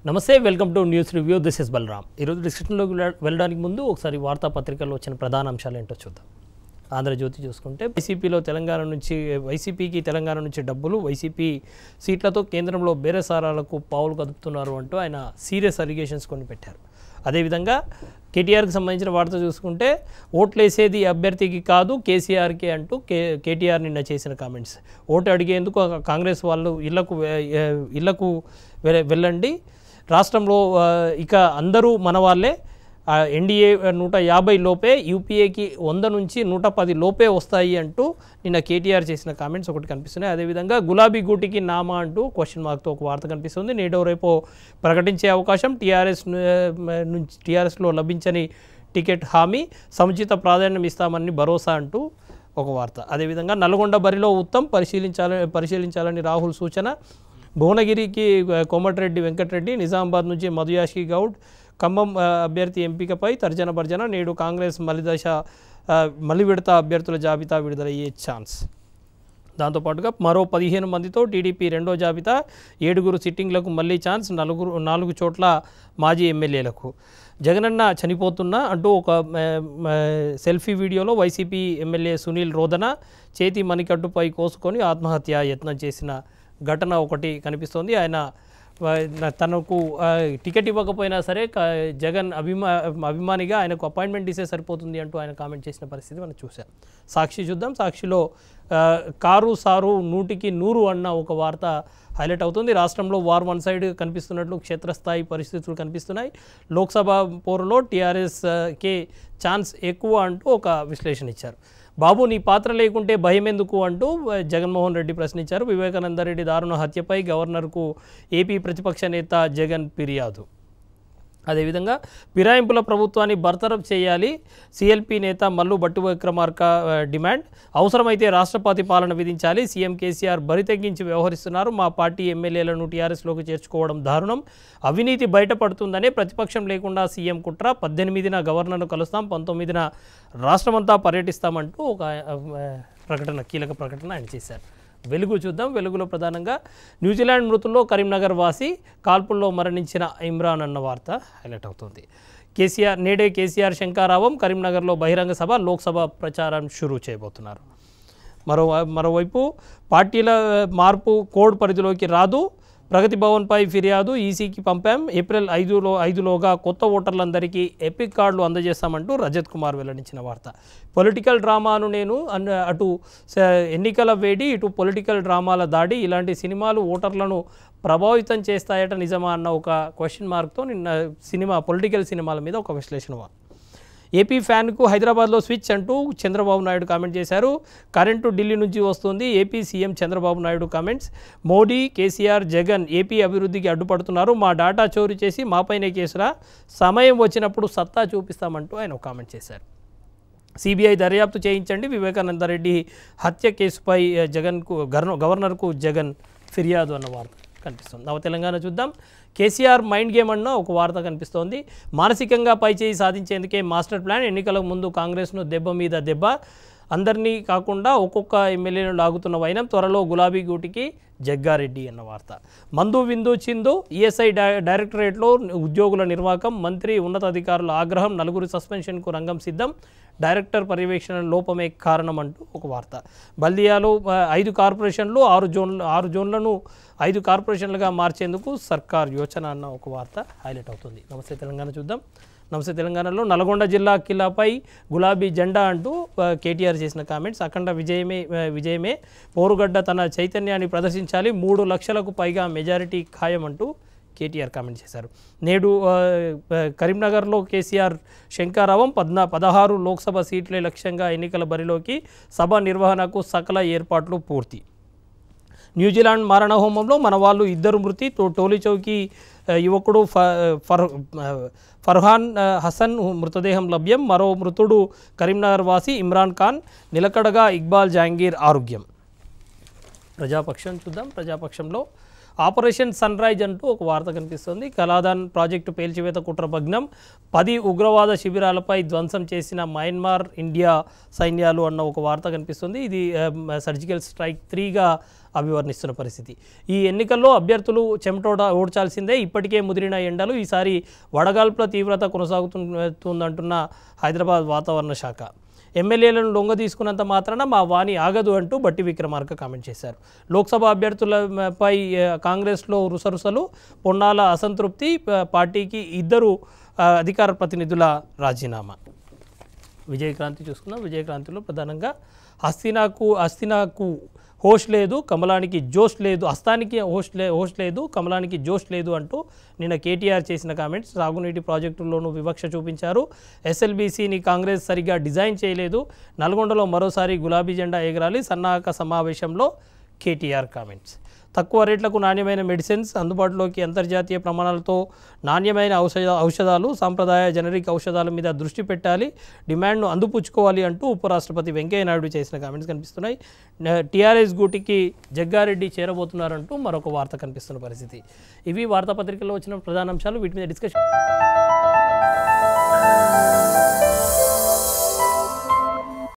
నమస్తే welcome to news review this is Balaram ఈరోజు డిస్కషన్లోకి వెళ్ళ- వెళ్ళడానికి ముందు ఒకసారి వార్తాపత్రికల్లో వచ్చిన ప్రధాన అంశాలు ఏంటో చూద్దాం ఆంధ్రజ్యోతి చూసుకుంటే వైసీపీలో తెలంగాణ నుంచి వైసీపీకి తెలంగాణ నుంచి డబ్బులు వైసీపీ సీట్లతో కేంద్రంలో బేరసారాలకు పావులు కదుపుతున్నారు అంటూ ఆయన సీరియస్ అలిగేషన్స్ కొన్ని పెట్టారు అదేవిధంగా కేటీఆర్కి సంబంధించిన వార్త చూసుకుంటే ఓట్లేసేది అభ్యర్థికి కాదు కేసీఆర్కి అంటూ కే కేటీఆర్ నిన్న చేసిన కామెంట్స్ ఓటు అడిగేందుకు ఆ కాంగ్రెస్ వాళ్ళు ఇళ్లకు వె- ఏ- ఇళ్లకు వె- వెళ్ళండి రాష్ట్రంలో ఆ, ఇక అందరూ మన వాళ్ళే ఆ, ఎన్డీఏ నూట యాభై లోపే యూపీఏకి వంద నుంచి నూట పది లోపే వస్తాయి అంటూ నిన్న కేటీఆర్ చేసిన కామెంట్స్ ఒకటి కనిపిస్తున్నాయి అదేవిధంగా గులాబీ గూటికి నామా అంటూ క్వశ్చన్ మార్క్తో ఒక వార్త కనిపిస్తుంది నేడో రేపో ప్రకటించే అవకాశం టీఆర్ఎస్ నుంచి టీఆర్ఎస్లో లభించని టికెట్ హామీ సముచిత ప్రాధాన్యం ఇస్తామని భరోసా అంటూ ఒక వార్త అదేవిధంగా నల్గొండ బరిలో ఉత్తమ్ పరిశీలించాలని పరిశీలించాలని రాహుల్ సూచన భువనగిరికి ఆ, కోమటిరెడ్డి వెంకటరెడ్డి నిజామాబాద్ నుంచి మధుయాషి గౌడ్ ఖమ్మం ఆ, అభ్యర్థి ఎంపికపై తర్జన భర్జన నేడు కాంగ్రెస్ మలిదశ ఆ, మలి విడత అభ్యర్థుల జాబితా విడుదలయ్యే ఛాన్స్ దాంతోపాటుగా మరో పదిహేను మందితో టీడీపీ రెండో జాబితా ఏడుగురు సిట్టింగ్లకు మళ్ళీ ఛాన్స్ నలుగురు నాలుగు చోట్ల మాజీ ఎమ్మెల్యేలకు జగనన్న చనిపోతున్నా అంటూ ఒక మ, మ, సెల్ఫీ వీడియోలో వైసీపీ ఎమ్మెల్యే సునీల్ రోదన చేతి మణికట్టుపై కోసుకొని ఆత్మహత్య యత్నం చేసిన ఘటన ఒకటి కనిపిస్తోంది ఆయన ఆ, నా- తనకు ఆ, టికెట్ ఇవ్వకపోయినా సరే క- జగన్ అభిమా అభిమానిగా ఆయనకు అపాయింట్మెంట్ ఇస్తే సరిపోతుంది అంటూ ఆయన కామెంట్ చేసిన పరిస్థితి మనం చూసాం సాక్షి చూద్దాం సాక్షిలో ఆ, కారు సారు నూటికి నూరు అన్న ఒక వార్త హైలైట్ అవుతుంది రాష్ట్రంలో వార్ వన్ సైడ్ కనిపిస్తున్నట్లు క్షేత్రస్థాయి పరిస్థితులు కనిపిస్తున్నాయి లోక్సభ పోరులో టీఆర్ఎస్కే ఛాన్స్ ఎక్కువ అంటూ ఒక విశ్లేషణ ఇచ్చారు బాబు నీ పాత్ర లేకుంటే భయం ఎందుకు అంటూ ఆ, జగన్మోహన్ రెడ్డి ప్రశ్నించారు వివేకానంద రెడ్డి దారుణ హత్యపై గవర్నర్కు ఏపీ ప్రతిపక్ష నేత జగన్ ఫిర్యాదు అదేవిధంగా ఫిరాయింపుల ప్రభుత్వాన్ని బర్తరఫ్ చేయాలి సిఎల్పి నేత మల్లు భట్టు విక్రమార్క ఆ, డిమాండ్ అవసరమైతే రాష్ట్రపతి పాలన విధించాలి సీఎం కేసీఆర్ బరి తగ్గించి వ్యవహరిస్తున్నారు మా పార్టీ ఎమ్మెల్యేలను టీఆర్ఎస్లోకి చేర్చుకోవడం దారుణం అవినీతి బయటపడుతుందనే ప్రతిపక్షం లేకుండా సీఎం కుట్ర పద్దెనిమిదిన గవర్నర్ను కలుస్తాం పంతొమ్మిదిన రాష్ట్రమంతా పర్యటిస్తామంటూ ఒక ఆ, ప్రకటన కీలక ప్రకటన ఆయన చేశారు వెలుగు చూద్దాం వెలుగులో ప్రధానంగా న్యూజిలాండ్ మృతుల్లో కరీంనగర్ వాసి కాల్పుల్లో మరణించిన ఇమ్రాన్ అన్న వార్త హైలైట్ అవుతుంది కేసీఆర్ నేడే కేసీఆర్ శంకారావం కరీంనగర్లో బహిరంగ సభ లోక్సభ ప్రచారం షురూ చేయబోతున్నారు మరో మరోవైపు పార్టీల మార్పు కోడ్ పరిధిలోకి రాదు ప్రగతి భవన్పై ఫిర్యాదు ఈసీకి పంపాం ఏప్రిల్ ఐదులో ఐదులోగా కొత్త ఓటర్లందరికీ ఎపిక్ కార్డులు అందజేస్తామంటూ రజత్ కుమార్ వెల్లడించిన వార్త పొలిటికల్ డ్రామాను నేను అన్- అటు స- ఎన్నికల వేడి ఇటు పొలిటికల్ డ్రామాల దాడి ఇలాంటి సినిమాలు ఓటర్లను ప్రభావితం చేస్తాయట నిజమా అన్న ఒక క్వశ్చన్ మార్క్తో నిన్న సినిమా పొలిటికల్ సినిమాల మీద ఒక విశ్లేషణ వా- ఏపీ ఫ్యాన్కు హైదరాబాద్లో స్విచ్ అంటూ చంద్రబాబు నాయుడు కామెంట్ చేశారు కరెంటు ఢిల్లీ నుంచి వస్తుంది AP CM Chandrababu Naidu comments Modi KCR Jagan AP అభివృద్ధికి అడ్డుపడుతున్నారు మా డాటా చోరీ చేసి మాపైనే కేసులా సమయం వచ్చినప్పుడు సత్తా చూపిస్తామంటూ ఆయన ఒక కామెంట్ చేశారు సిబిఐ దర్యాప్తు చేయించండి వివేకానందరెడ్డి హత్య కేసుపై ఆ, జగన్కు గవర్న గవర్నర్కు జగన్ ఫిర్యాదు అన్న వార్త కనిపిస్తుంది నవ తెలంగాణ చూద్దాం కేసీఆర్ మైండ్ గేమ్ అన్న ఒక వార్త కనిపిస్తోంది మానసికంగా పైచేయి సాధించేందుకే మాస్టర్ ప్లాన్ ఎన్నికలకు ముందు కాంగ్రెస్ను దెబ్బ మీద దెబ్బ అందరినీ కాకుండా ఒక్కొక్క ఎమ్మెల్యేను లాగుతున్న వైనం త్వరలో గులాబీ గూటికి జగ్గారెడ్డి అన్న వార్త మందు విందు చిందు ఈఎస్ఐ డై డైరెక్టరేట్లో ఉద్యోగుల నిర్వాకం మంత్రి ఉన్నతాధికారుల ఆగ్రహం నలుగురు సస్పెన్షన్కు రంగం సిద్ధం డైరెక్టర్ పర్యవేక్షణ లోపమే కారణం అంటూ ఒక వార్త బల్దియాలో ఆ, ఐదు కార్పొరేషన్లు ఆరు జోన్లు ఆరు జోన్లను ఐదు కార్పొరేషన్లుగా మార్చేందుకు సర్కార్ యోచన అన్న ఒక వార్త హైలైట్ అవుతుంది నమస్తే తెలంగాణ చూద్దాం నమస్తే తెలంగాణలో నల్గొండ జిల్లా కిల్లాపై గులాబీ జెండా అంటూ ఆ, కేటీఆర్ చేసిన కామెంట్స్ అఖండ విజయమే ఆ, విజయమే పోరుగడ్డ తన చైతన్యాన్ని ప్రదర్శించాలి మూడు లక్షలకు పైగా మెజారిటీ ఖాయం అంటూ కేటీఆర్ కామెంట్ చేశారు నేడు ఆ, ఆ, కరీంనగర్లో కేసీఆర్ శంకారావం పద్నా పదహారు లోక్సభ సీట్లే లక్ష్యంగా ఎన్నికల బరిలోకి సభ నిర్వహణకు సకల ఏర్పాట్లు పూర్తి న్యూజిలాండ్ మారణ హోమంలో మన వాళ్ళు ఇద్దరు మృతి తో- టోలీ చౌకీ ఆ, యువకుడు ఫ ఫర్ ఆ, ఫర్హాన్ ఆ, హసన్ మృతదేహం లభ్యం మరో మృతుడు కరీంనగర్ వాసి ఇమ్రాన్ ఖాన్ నిలకడగా ఇక్బాల్ జహాంగీర్ ఆరోగ్యం ప్రజాపక్షం చూద్దాం ప్రజాపక్షంలో ఆపరేషన్ సన్ రైజ్ అంటూ ఒక వార్త కనిపిస్తుంది కలాదాన్ ప్రాజెక్టు పేల్చివేత కుట్ర భగ్నం పది ఉగ్రవాద శిబిరాలపై ధ్వంసం చేసిన మయన్మార్ ఇండియా సైన్యాలు అన్న ఒక వార్త కనిపిస్తుంది ఇది సర్జికల్ స్ట్రైక్ త్రీగా అభివర్ణిస్తున్న పరిస్థితి ఈ ఎన్నికల్లో అభ్యర్థులు చెమటోడ ఓడ్చాల్సిందే ఇప్పటికే ముదిరిన ఎండలు ఈసారి వడగాల్పుల తీవ్రత కొనసాగుతుందంటున్న హైదరాబాద్ వాతావరణ శాఖ ఎమ్మెల్యేలను లొంగ తీసుకున్నంత మాత్రాన మా వాణి ఆగదు అంటూ బట్టి విక్రమార్క కామెంట్ చేశారు లోక్సభ అభ్యర్థులపై ఆ, కాంగ్రెస్లో రుసరుసలు పొన్నాల అసంతృప్తి ప- పార్టీకి ఇద్దరు ఆ, అధికార ప్రతినిధుల రాజీనామా విజయక్రాంతి చూసుకుందాం విజయక్రాంతిలో ప్రధానంగా హస్తినాకు హస్తినాకు హోష్ లేదు కమలానికి జోష్ లేదు హస్తానికి హోష్ లే హోష్ లేదు కమలానికి జోష్ లేదు అంటూ నిన్న కేటీఆర్ చేసిన కామెంట్స్ సాగునీటి ప్రాజెక్టుల్లోనూ వివక్ష చూపించారు ఎస్ఎల్బీసీని కాంగ్రెస్ సరిగ్గా డిజైన్ చేయలేదు నల్గొండలో మరోసారి గులాబీ జెండా ఎగరాలి సన్నాహక సమావేశంలో కేటీఆర్ కామెంట్స్ తక్కువ రేట్లకు నాణ్యమైన మెడిసిన్స్ అందుబాటులోకి అంతర్జాతీయ ప్రమాణాలతో నాణ్యమైన ఔషధ ఔషధాలు సాంప్రదాయ జనరిక్ ఔషధాల మీద దృష్టి పెట్టాలి డిమాండ్ను అందిపుచ్చుకోవాలి అంటూ ఉపరాష్ట్రపతి వెంకయ్యనాయుడు చేసిన కామెంట్స్ కనిపిస్తున్నాయి టీఆర్ఎస్ గూటికి జగ్గారెడ్డి చేరబోతున్నారంటూ మరొక వార్త కనిపిస్తున్న పరిస్థితి ఇవి వార్తాపత్రికల్లో వచ్చిన ప్రధాన అంశాలు వీటి మీద డిస్కషన్